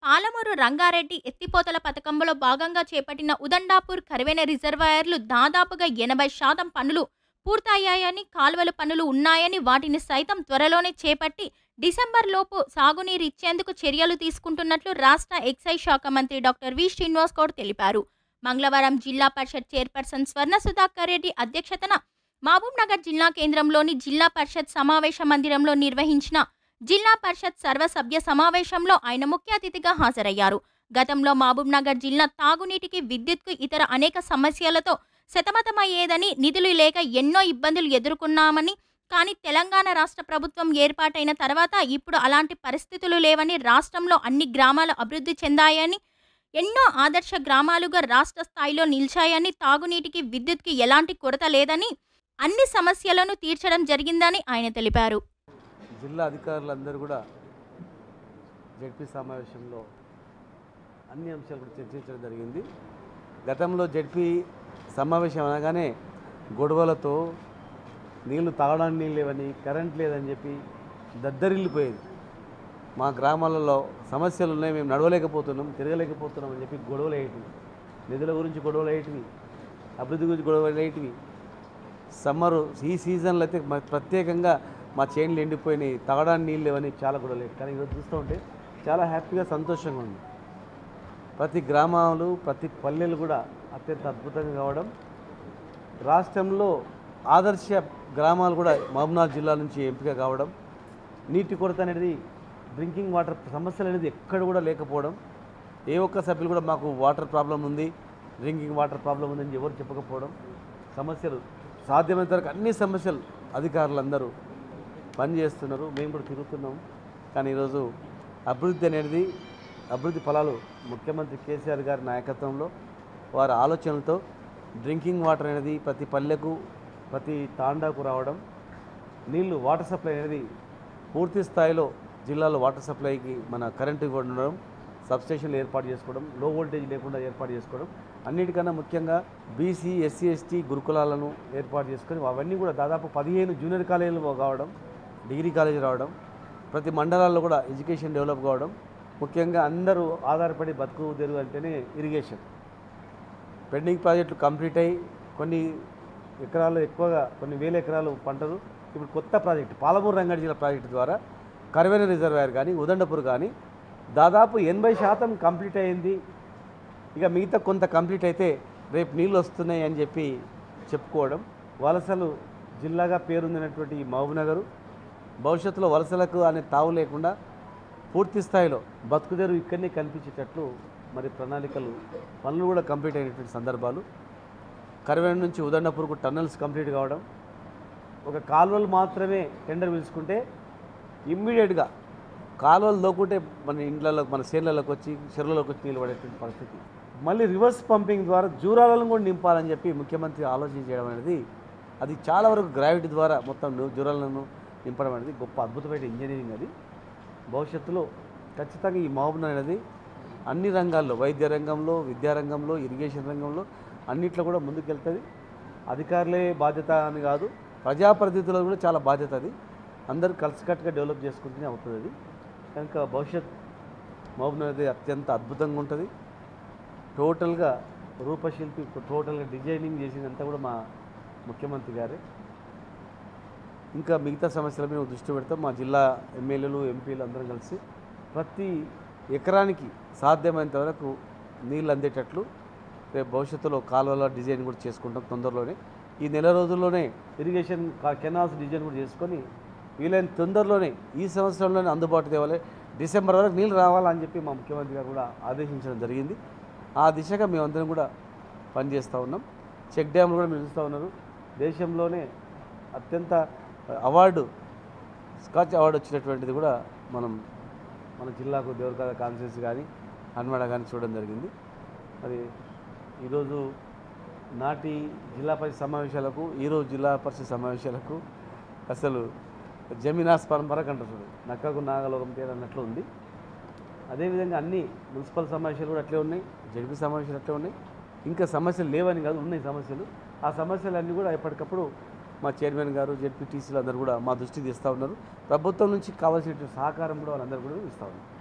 పాలమూరు రంగారెడ్డి ఎత్తిపోతల పథకంలో భాగంగా చేపట్టిన ఉదండాపూర్ కరివెన రిజర్వాయర్లు దాదాపుగా ఎనభై శాతం పనులు పూర్తయ్యాయని కాలువల పనులు ఉన్నాయని వాటిని సైతం త్వరలోనే చేపట్టి డిసెంబర్ లోపు సాగునీరు ఇచ్చేందుకు చర్యలు తీసుకుంటున్నట్లు రాష్ట్ర ఎక్సైజ్ శాఖ మంత్రి డాక్టర్ వి శ్రీనివాస్ గౌడ్ తెలిపారు మంగళవారం జిల్లా పరిషత్ చైర్పర్సన్ స్వర్ణ సుధాకర్ రెడ్డి అధ్యక్షతన మహబూబ్ నగర్ జిల్లా కేంద్రంలోని జిల్లా పరిషత్ సమావేశ మందిరంలో నిర్వహించిన జిల్లా పరిషత్ సర్వసభ్య సమావేశంలో ఆయన ముఖ్య అతిథిగా హాజరయ్యారు గతంలో మహబూబ్ నగర్ జిల్లా తాగునీటికి విద్యుత్కు ఇతర అనేక సమస్యలతో సతమతమయ్యేదని నిధులు లేక ఎన్నో ఇబ్బందులు ఎదుర్కొన్నామని కానీ తెలంగాణ రాష్ట్ర ప్రభుత్వం ఏర్పాటైన తర్వాత ఇప్పుడు అలాంటి పరిస్థితులు లేవని రాష్ట్రంలో అన్ని గ్రామాలు అభివృద్ధి చెందాయని ఎన్నో ఆదర్శ గ్రామాలుగా రాష్ట్ర స్థాయిలో నిలిచాయని తాగునీటికి విద్యుత్కి ఎలాంటి కొరత లేదని అన్ని సమస్యలను తీర్చడం జరిగిందని ఆయన తెలిపారు జిల్లా అధికారులందరూ కూడా జడ్పీ సమావేశంలో అన్ని అంశాలు కూడా చర్చించడం జరిగింది గతంలో జడ్పీ సమావేశం అనగానే గొడవలతో నీళ్లు తాగడానికి నీళ్ళు లేవని కరెంట్ లేదని చెప్పి దద్దరిల్లిపోయేది మా గ్రామాలలో సమస్యలు ఉన్నాయి మేము నడవలేకపోతున్నాం తిరగలేకపోతున్నాం అని చెప్పి గొడవలు వేయటివి నిధుల గురించి గొడవలు వేయటివి అభివృద్ధి గురించి గొడవలు వేయటివి సమ్మరు ఈ సీజన్లో అయితే మ- ప్రత్యేకంగా మా చేనులు ఎండిపోయినాయి తాగడానికి నీళ్ళు లేవని చాలా గొడవలు వేయటివి కానీ ఈరోజు చూస్తూ ఉంటే చాలా హ్యాపీగా సంతోషంగా ఉంది ప్రతి గ్రామాలు ప్రతి పల్లెలు కూడా అత్యంత అద్భుతంగా కావడం రాష్ట్రంలో ఆదర్శ గ్రామాలు కూడా మహబూబ్నాథ్ జిల్లా నుంచి ఎంపిక కావడం నీటి కొరత అనేది డ్రింకింగ్ వాటర్ సమస్యలు అనేది ఎక్కడ కూడా లేకపోవడం ఏ ఒక్క సభ్యులు కూడా మాకు వాటర్ ప్రాబ్లం ఉంది డ్రింకింగ్ వాటర్ ప్రాబ్లం ఉందని ఎవరు చెప్పకపోవడం సమస్యలు సాధ్యమైనంత వరకు అన్ని సమస్యలు అధికారులందరూ పనిచేస్తున్నారు మేము కూడా తిరుగుతున్నాం కానీ ఈరోజు అభివృద్ధి అనేది అభివృద్ధి ఫలాలు ముఖ్యమంత్రి కేసీఆర్ గారి నాయకత్వంలో వారి ఆలోచనలతో డ్రింకింగ్ వాటర్ అనేది ప్రతి పల్లెకు ప్రతి తాండాకు రావడం నీళ్లు వాటర్ సప్లై అనేది పూర్తి స్థాయిలో జిల్లాలో వాటర్ సప్లైకి మన కరెంటు ఇవ్వడం ఉండడం సబ్స్టేషన్లు ఏర్పాటు చేసుకోవడం లో వోల్టేజ్ లేకుండా ఏర్పాటు చేసుకోవడం అన్నిటికన్నా ముఖ్యంగా బీసీ ఎస్సీ ఎస్టీ గురుకులాలను ఏర్పాటు చేసుకొని అవన్నీ కూడా దాదాపు పదిహేను జూనియర్ కాలేజీలు కావడం డిగ్రీ కాలేజీ రావడం ప్రతి మండలాల్లో కూడా ఎడ్యుకేషన్ డెవలప్ కావడం ముఖ్యంగా అందరూ ఆధారపడి బతుకు తెరువు అంటేనే ఇరిగేషన్ పెండింగ్ ప్రాజెక్టులు కంప్లీట్ అయ్యి కొన్ని ఎకరాలు ఎక్కువగా కొన్ని వేల ఎకరాలు పంటలు ఇప్పుడు కొత్త ప్రాజెక్టు పాలమూరు రంగారెడ్డి జిల్లా ప్రాజెక్టు ద్వారా కరవేన రిజర్వాయర్ కానీ ఉదండపూర్ కానీ దాదాపు ఎనభై శాతం కంప్లీట్ అయింది ఇక మిగతా కొంత కంప్లీట్ అయితే రేపు నీళ్ళు వస్తున్నాయి అని చెప్పి చెప్పుకోవడం వలసలు జిల్లాగా పేరొందినటువంటి ఈ మహబూబ్నగరు భవిష్యత్తులో వలసలకు అనే తావు లేకుండా పూర్తి స్థాయిలో బతుకుదెరు ఇక్కడనే కనిపించేటట్లు మరి ప్రణాళికలు పనులు కూడా కంప్లీట్ అయినటువంటి సందర్భాలు కరివేణ నుంచి ఉదండపూర్కు టన్నల్స్ కంప్లీట్ కావడం ఒక కాలువలు మాత్రమే టెండర్ పిలుచుకుంటే ఇమ్మీడియట్గా కాలువలు దోకుంటే మన ఇండ్లలో మన చేనులలోకి వచ్చి చెరువులోకి వచ్చి నీళ్ళు పడేటువంటి పరిస్థితి మళ్ళీ రివర్స్ పంపింగ్ ద్వారా జూరాలను కూడా నింపాలని చెప్పి ముఖ్యమంత్రి ఆలోచన చేయడం అనేది అది చాలా వరకు గ్రావిటీ ద్వారా మొత్తం ను- జూరాలను నింపడం అనేది గొప్ప అద్భుతమైన ఇంజనీరింగ్ అది భవిష్యత్తులో ఖచ్చితంగా ఈ మహబూబ్ అనేది అన్ని రంగాల్లో వైద్య రంగంలో విద్యారంగంలో ఇరిగేషన్ రంగంలో అన్నిట్లో కూడా ముందుకెళ్తుంది అధికారులే బాధ్యత అని కాదు ప్రజాప్రతినిధులు కూడా చాలా బాధ్యత అది అందరూ కలిసికట్టుగా డెవలప్ చేసుకుంటూనే అవుతుంది అది కనుక భవిష్యత్ మహబూబ్ అనేది అత్యంత అద్భుతంగా ఉంటుంది టోటల్గా రూపశిల్పి టోటల్గా డిజైనింగ్ చేసిందంతా కూడా మా ముఖ్యమంత్రి గారే ఇంకా మిగతా సమస్యల మీద దృష్టి పెడతాం మా జిల్లా ఎమ్మెల్యేలు ఎంపీలు అందరం కలిసి ప్రతి ఎకరానికి సాధ్యమైనంత వరకు నీళ్ళు అందేటట్లు రేపు భవిష్యత్తులో కాలువల డిజైన్ కూడా చేసుకుంటాం తొందరలోనే ఈ నెల రోజుల్లోనే ఇరిగేషన్ కా- కెనాల్స్ డిజైన్ కూడా చేసుకొని వీలైన తొందరలోనే ఈ సంవత్సరంలోనే అందుబాటు తేవాలి డిసెంబర్ వరకు నీళ్ళు రావాలని చెప్పి మా ముఖ్యమంత్రి గారు కూడా ఆదేశించడం జరిగింది ఆ దిశగా మేమందరం కూడా పనిచేస్తూ ఉన్నాం చెక్ డ్యామ్లు కూడా మీరు చూస్తూ ఉన్నారు దేశంలోనే అత్యంత అవార్డు స్కాచ్ అవార్డు వచ్చినటువంటిది కూడా మనం మన జిల్లాకు దేవరకాద కాన్ఫరెన్స్ కానీ హన్వాడ కానీ చూడడం జరిగింది మరి ఈరోజు నాటి జిల్లా పరిషత్ సమావేశాలకు ఈరోజు జిల్లా పరిషత్ సమావేశాలకు అసలు జమీనాస్ పరంపరకు అంటారు చూడు నక్కకు నాగలోకం పేరు అన్నట్లు ఉంది అదేవిధంగా అన్ని మున్సిపల్ సమావేశాలు కూడా అట్లే ఉన్నాయి జడ్పీ సమావేశాలు అట్లే ఉన్నాయి ఇంకా సమస్యలు లేవని కాదు ఉన్నాయి సమస్యలు ఆ సమస్యలన్నీ కూడా ఎప్పటికప్పుడు మా చైర్మన్ గారు జడ్పీటీసీలు అందరూ కూడా మా దృష్టికి తీస్తూ ఉన్నారు ప్రభుత్వం నుంచి కావాల్సినటువంటి సహకారం కూడా వాళ్ళందరూ కూడా ఇస్తూ ఉన్నారు